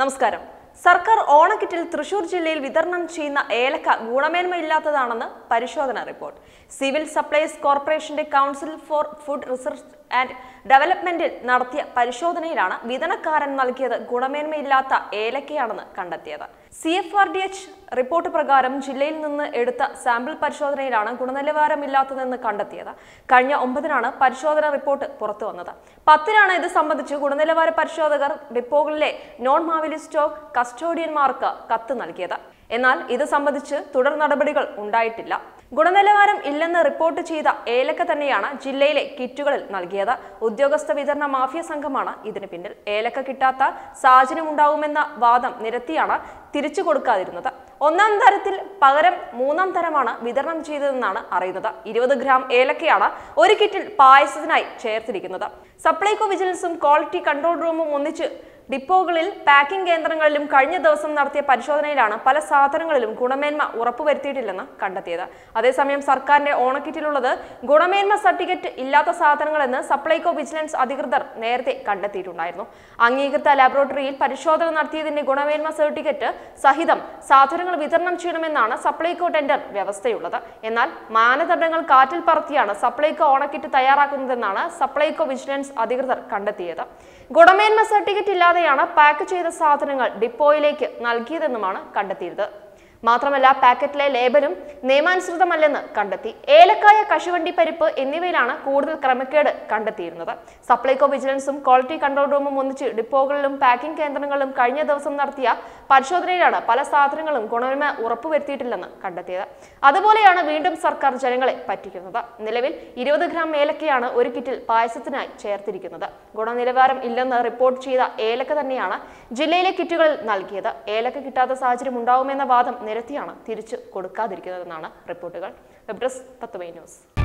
നമസ്കാരം സർക്കാർ ഓണക്കിറ്റിൽ തൃശൂർ ജില്ലയിൽ വിതരണം ചെയ്യുന്ന ഏലക്ക ഗുണമേന്മയില്ലാത്തതാണെന്ന് പരിശോധന റിപ്പോർട്ട് സിവിൽ സപ്ലൈസ് കോർപ്പറേഷന്റെ council for food research and ഡെവലപ്മെന്റിൽ നടത്തിയ പരിശോധനയിലാണ് വിതരണക്കാരൻ നൽകിയത് ഗുണമേന്മയില്ലാത്ത ഏലക്കയാണെന്ന് കണ്ടെത്തിയത് C F R D H report പ്രകാരം ജില്ലയിൽ നിന്ന് എടുത്ത സാമ്പിൾ പരിശോധനയിലാണ് ഗുണനിലവാരമില്ലാത്തതെന്ന് കണ്ടെത്തിയത് കഴിഞ്ഞ ഒമ്പതിനാണ് പരിശോധന റിപ്പോർട്ട് പുറത്തു വന്നത് പത്തിനാണ് ഇത് സംബന്ധിച്ച് ഗുണനിലവാര പരിശോധകർ ഡിപ്പോകളിലെ നോൺ മാവേലി സ്റ്റോക്ക് കസ്റ്റോഡിയന്മാർക്ക് കത്ത് നൽകിയത് എന്നാൽ ഇത് സംബന്ധിച്ച് തുടർ നടപടികൾ ഉണ്ടായിട്ടില്ല ഗുണനിലവാരം ഇല്ലെന്ന് റിപ്പോർട്ട് ചെയ്ത ഏലക്ക തന്നെയാണ് ജില്ലയിലെ കിറ്റുകളിൽ നൽകിയത് ഉദ്യോഗസ്ഥ വിതരണ മാഫിയ സംഘമാണ് ഇതിന് പിന്നിൽ ഏലക്ക കിട്ടാത്ത സാഹചര്യം ഉണ്ടാകുമെന്ന വാദം നിരത്തിയാണ് തിരിച്ചു കൊടുക്കാതിരുന്നത് ഒന്നാം തരത്തിൽ പകരം മൂന്നാം തരമാണ് വിതരണം ചെയ്തതെന്നാണ് അറിയുന്നത് ഇരുപത് ഗ്രാം ഏലക്കയാണ് ഒരു കിറ്റിൽ പായസത്തിനായി ചേർത്തിരിക്കുന്നത് സപ്ലൈകോ വിജിലൻസും ക്വാളിറ്റി കൺട്രോൾ റൂമും ഒന്നിച്ച് ഡിപ്പോകളിൽ പാക്കിംഗ് കേന്ദ്രങ്ങളിലും കഴിഞ്ഞ ദിവസം നടത്തിയ പരിശോധനയിലാണ് പല സാധനങ്ങളിലും ഗുണമേന്മ ഉറപ്പുവരുത്തിയിട്ടില്ലെന്ന് കണ്ടെത്തിയത് അതേസമയം സർക്കാരിന്റെ ഓണക്കിറ്റിലുള്ളത് ഗുണമേന്മ സർട്ടിഫിക്കറ്റ് ഇല്ലാത്ത സാധനങ്ങളെന്ന് സപ്ലൈകോ വിജിലൻസ് അധികൃതർ നേരത്തെ കണ്ടെത്തിയിട്ടുണ്ടായിരുന്നു അംഗീകൃത ലാബോറട്ടറിയിൽ പരിശോധന നടത്തിയതിന്റെ ഗുണമേന്മ സർട്ടിഫിക്കറ്റ് സഹിതം സാധനങ്ങൾ വിതരണം ചെയ്യണമെന്നാണ് സപ്ലൈകോ ടെൻഡർ വ്യവസ്ഥയുള്ളത് എന്നാൽ മാനദണ്ഡങ്ങൾ കാറ്റിൽ പറത്തിയാണ് സപ്ലൈകോ ഓണക്കിറ്റ് തയ്യാറാക്കുന്നതെന്നാണ് സപ്ലൈകോ വിജിലൻസ് അധികൃതർ കണ്ടെത്തിയത് ഗുണമേന്മ സർട്ടിഫിക്കറ്റ് ഇല്ലാതെയാണ് പാക്ക് ചെയ്ത സാധനങ്ങൾ ഡിപ്പോയിലേക്ക് നൽകിയതെന്നുമാണ് കണ്ടെത്തിയത് മാത്രമല്ല പാക്കറ്റിലെ ലേബലും നിയമാനുസൃതമല്ലെന്ന് കണ്ടെത്തി ഏലക്കായ കശുവണ്ടി പരിപ്പ് എന്നിവയിലാണ് കൂടുതൽ ക്രമക്കേട് കണ്ടെത്തിയിരുന്നത് സപ്ലൈകോ വിജിലൻസും ക്വാളിറ്റി കൺട്രോൾ റൂമും ഒന്നിച്ച് ഡിപ്പോകളിലും പാക്കിംഗ് കേന്ദ്രങ്ങളിലും കഴിഞ്ഞ ദിവസം നടത്തിയ പരിശോധനയിലാണ് പല സാധനങ്ങളും ഗുണമേന്മ ഉറപ്പുവരുത്തിയിട്ടില്ലെന്ന് കണ്ടെത്തിയത് അതുപോലെയാണ് വീണ്ടും സർക്കാർ ജനങ്ങളെ പറ്റിക്കുന്നത് നിലവിൽ ഇരുപത് ഗ്രാം ഏലക്കയാണ് ഒരു കിറ്റിൽ പായസത്തിനായി ചേർത്തിരിക്കുന്നത് ഗുണനിലവാരം ഇല്ലെന്ന് റിപ്പോർട്ട് ചെയ്ത ഏലക്ക തന്നെയാണ് ജില്ലയിലെ കിറ്റുകളിൽ നൽകിയത് ഏലക്ക കിട്ടാത്ത സാഹചര്യം ഉണ്ടാവുമെന്ന വാദം നിരത്തിയാണ് തിരിച്ചു കൊടുക്കാതിരിക്കുന്നതെന്നാണ് റിപ്പോർട്ടുകൾ വെബ് ഡെസ്ക് തത്വമേ ന്യൂസ്